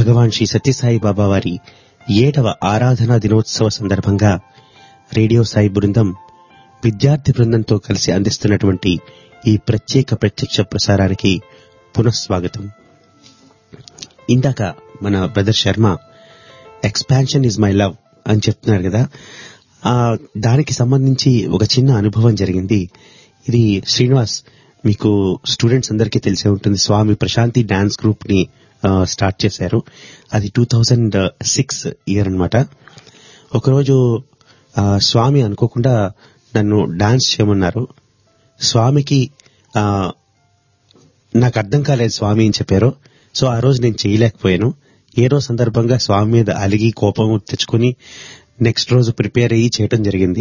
భగవాన్ శ్రీ సత్యసాయి బాబా వారి ఏడవ ఆరాధనా దినోత్సవ సందర్భంగా రేడియో సాయి బృందం విద్యార్థి బృందంతో కలిసి అందిస్తున్నటువంటి ఈ ప్రత్యేక ప్రత్యక్ష ప్రసారానికి పునఃస్వాగతం ఇందాక మన brother Sharma expansion is my love అని చెప్తున్నారు కదా ఆ దానికి సంబంధించి ఒక చిన్న అనుభవం జరిగింది ఇది శ్రీనివాస్ మీకు స్టూడెంట్స్ అందరికీ తెలిసే ఉంటుంది స్వామి ప్రశాంతి డాన్స్ గ్రూప్ ని ఆ, స్టార్ట్ చేశారు అది టూ థౌజండ్ సిక్స్ ఇయర్ అనమాట ఒకరోజు ఆ, స్వామి అనుకోకుండా నన్ను డాన్స్ చేయమన్నారు స్వామికి ఆ, నాకు అర్థం కాలేదు స్వామి అని చెప్పారు సో ఆ రోజు నేను చేయలేకపోయాను ఏదో సందర్భంగా స్వామి మీద అలిగి కోపం తెచ్చుకుని నెక్స్ట్ రోజు ప్రిపేర్ అయ్యి చేయటం జరిగింది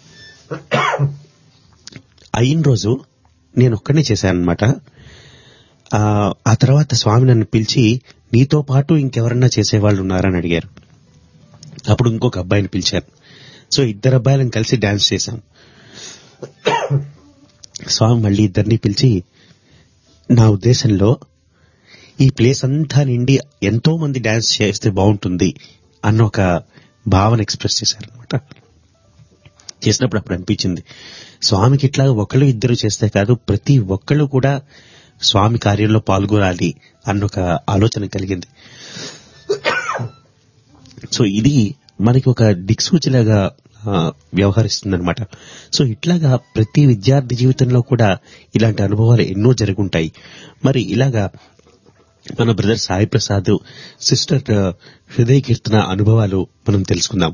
అయిన రోజు నేను ఒక్కనే చేశాను అనమాట ఆ తర్వాత స్వామి నన్ను పిలిచి నీతో పాటు ఇంకెవరన్నా చేసేవాళ్ళు ఉన్నారని అడిగారు అప్పుడు ఇంకొక అబ్బాయిని పిలిచారు సో ఇద్దరు అబ్బాయిలను కలిసి డాన్స్ చేశాం స్వామి మళ్ళీ ఇద్దరిని పిలిచి నా ఉద్దేశంలో ఈ ప్లేస్ అంతా నిండి ఎంతో మంది డాన్స్ చేస్తే బాగుంటుంది అన్న ఒక భావన ఎక్స్ప్రెస్ చేశారనమాట చేసినప్పుడు అప్పుడు అనిపించింది స్వామికి ఇట్లా ఒకళ్ళు ఇద్దరు చేస్తే కాదు ప్రతి ఒక్కళ్ళు కూడా స్వామి కార్యంలో పాల్గొనాలి అన్న ఒక ఆలోచన కలిగింది సో ఇది మనకి ఒక దిక్సూచిలాగా వ్యవహరిస్తుందన్నమాట సో ఇట్లాగా ప్రతి విద్యార్థి జీవితంలో కూడా ఇలాంటి అనుభవాలు ఎన్నో జరుగుంటాయి మరి ఇలాగా మన బ్రదర్ సాయి ప్రసాద్ సిస్టర్ హృదయ కీర్తన అనుభవాలు మనం తెలుసుకుందాం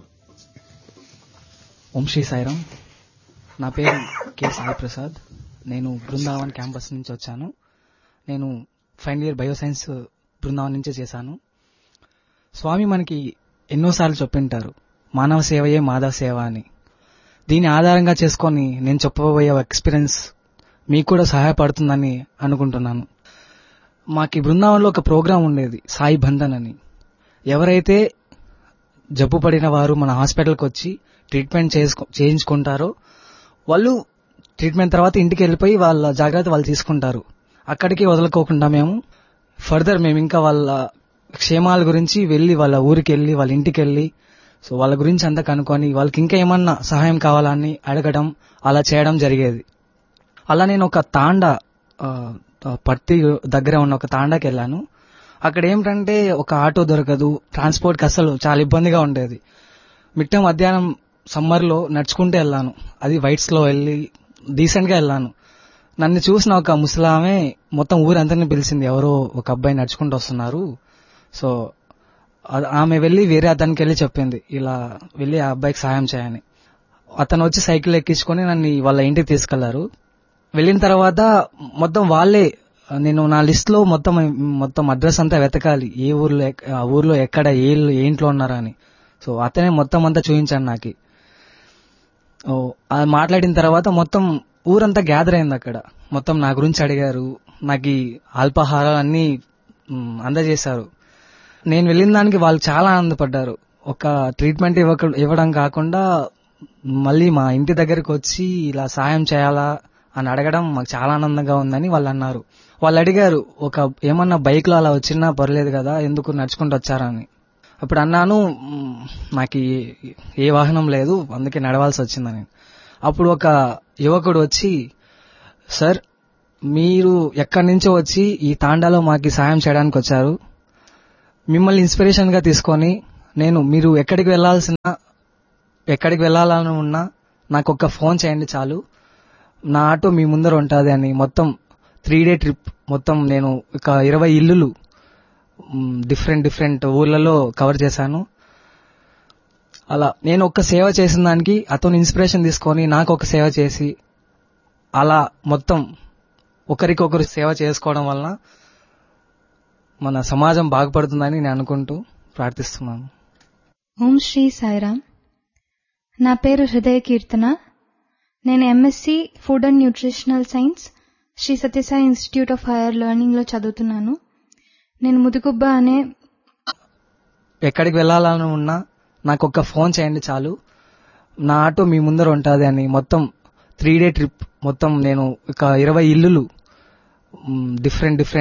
ఓం శ్రీ సాయిరామ్ నా పేరు కె సాయి ప్రసాద్ నేను బృందావన్ క్యాంపస్ నుంచి వచ్చాను నేను ఫైనల్ ఇయర్ బయోసైన్స్ బృందావన్ నుంచే చేశాను స్వామి మనకి ఎన్నోసార్లు చెప్పింటారు మానవ సేవయే మాధవ సేవ అని దీని ఆధారంగా చేసుకొని నేను చెప్పబోయే ఎక్స్పీరియన్స్ మీకు కూడా సహాయపడుతుందని అనుకుంటున్నాను మాకు ఈ బృందావనంలో ఒక ప్రోగ్రాం ఉండేది సాయి బంధన్ అని ఎవరైతే జబ్బు పడిన వారు మన హాస్పిటల్కి వచ్చి ట్రీట్మెంట్ చేసుకో చేయించుకుంటారో వాళ్ళు ట్రీట్మెంట్ తర్వాత ఇంటికి వెళ్ళిపోయి వాళ్ళ జాగ్రత్త వాళ్ళు తీసుకుంటారు అక్కడికి వదులుకోకుండా మేము ఫర్దర్ మేము ఇంకా వాళ్ళ క్షేమాల గురించి వెళ్ళి వాళ్ళ ఊరికి వెళ్ళి వాళ్ళ ఇంటికి వెళ్ళి సో వాళ్ళ గురించి అంతా కనుక్కొని వాళ్ళకి ఇంకా ఏమన్నా సహాయం కావాలని అడగడం అలా చేయడం జరిగేది అలా నేను ఒక తాండా ఆ, పత్తి దగ్గర ఉన్న ఒక తాండాకి వెళ్ళాను అక్కడ ఏమిటంటే ఒక ఆటో దొరకదు ట్రాన్స్పోర్ట్కి అసలు చాలా ఇబ్బందిగా ఉండేది మిట్ట మధ్యాహ్నం సమ్మర్లో నడుచుకుంటూ వెళ్ళాను అది వైట్స్ లో వెళ్ళి డీసెంట్ గా వెళ్ళాను నన్ను చూసిన ఒక ముసలామే మొత్తం ఊరందరిని పిలిచింది ఎవరో ఒక అబ్బాయి నడుచుకుంటూ వస్తున్నారు సో ఆ- ఆమె వెళ్ళి వేరే అతనికి వెళ్ళి చెప్పింది ఇలా వెళ్ళి ఆ అబ్బాయికి సాయం చేయని అతను వచ్చి సైకిల్ ఎక్కించుకొని నన్ను వాళ్ళ ఇంటికి తీసుకెళ్లారు వెళ్ళిన తర్వాత మొత్తం వాళ్ళే నేను నా లిస్ట్ లో మొత్తం మొత్తం అడ్రస్ అంతా వెతకాలి ఏ ఊర్లో ఎక్- ఆ ఊర్లో ఎక్కడ ఏ ఇల్లు- ఏ ఇంట్లో ఉన్నారని సో అతనే మొత్తం అంతా చూపించాను నాకు ఓ, అది మాట్లాడిన తర్వాత మొత్తం ఊరంతా గ్యాదర్ అయింది అక్కడ మొత్తం నా గురించి అడిగారు నాకు ఈ అల్పాహారాలు అన్ని మ్, అందజేశారు నేను వెళ్ళిన దానికి వాళ్ళు చాలా ఆనందపడ్డారు ఒక ట్రీట్మెంట్ ఇవ్వక ఇవ్వడం కాకుండా మళ్ళీ మా ఇంటి దగ్గరికి వచ్చి ఇలా సాయం చేయాలా అని అడగడం మాకు చాలా ఆనందంగా ఉందని వాళ్ళు అన్నారు వాళ్ళు అడిగారు ఒక ఏమన్నా బైక్ లో అలా వచ్చినా పర్లేదు కదా ఎందుకు నడుచుకుంటూ వచ్చారని అప్పుడు అన్నాను "మ్, నాకు ఈ- ఏ వాహనం లేదు అందుకే నడవాల్సి వచ్చిందని అప్పుడు ఒక యువకుడు వచ్చి సార్ మీరు ఎక్కడి నుంచో వచ్చి ఈ తాండాలో మాకు ఈ సాయం చేయడానికి వచ్చారు మిమ్మల్ని ఇన్స్పిరేషన్ గా తీసుకొని నేను మీరు ఎక్కడికి వెళ్లాల్సిన ఎక్కడికి వెళ్ళాలని ఉన్నా నాకు ఒక ఫోన్ చేయండి చాలు నా ఆటో మీ ముందర ఉంటుంది అని మొత్తం త్రీ డే ట్రిప్ మొత్తం నేను ఒక ఇరవై ఇల్లులు డిఫరెంట్ డిఫరెంట్ ఊర్లలో కవర్ చేశాను అలా నేను ఒక సేవ చేసిన దానికి అతను ఇన్స్పిరేషన్ తీసుకొని నాకు ఒక సేవ చేసి అలా మొత్తం ఒకరికొకరు సేవ చేసుకోవడం వలన మన సమాజం బాగుపడుతుందని నేను అనుకుంటూ ప్రార్థిస్తున్నాను ఓం శ్రీ సాయిరామ్ నా పేరు హృదయ కీర్తన నేను MSc food and nutritional science Shri Sathya Sai institute of higher learning లో చదువుతున్నాను నేను ముదుగుబ్బ అనే ఎక్కడికి వెళ్ళాలని ఉన్నా నాకు ఒక ఫోన్ చేయండి చాలు నా ఆటో మీ ముందర ఉంటుంది అని మొత్తం త్రీ డే ట్రిప్ మొత్తం నేను ఒక ఇరవై ఇల్లులు డిఫరెంట్ డిఫరెంట్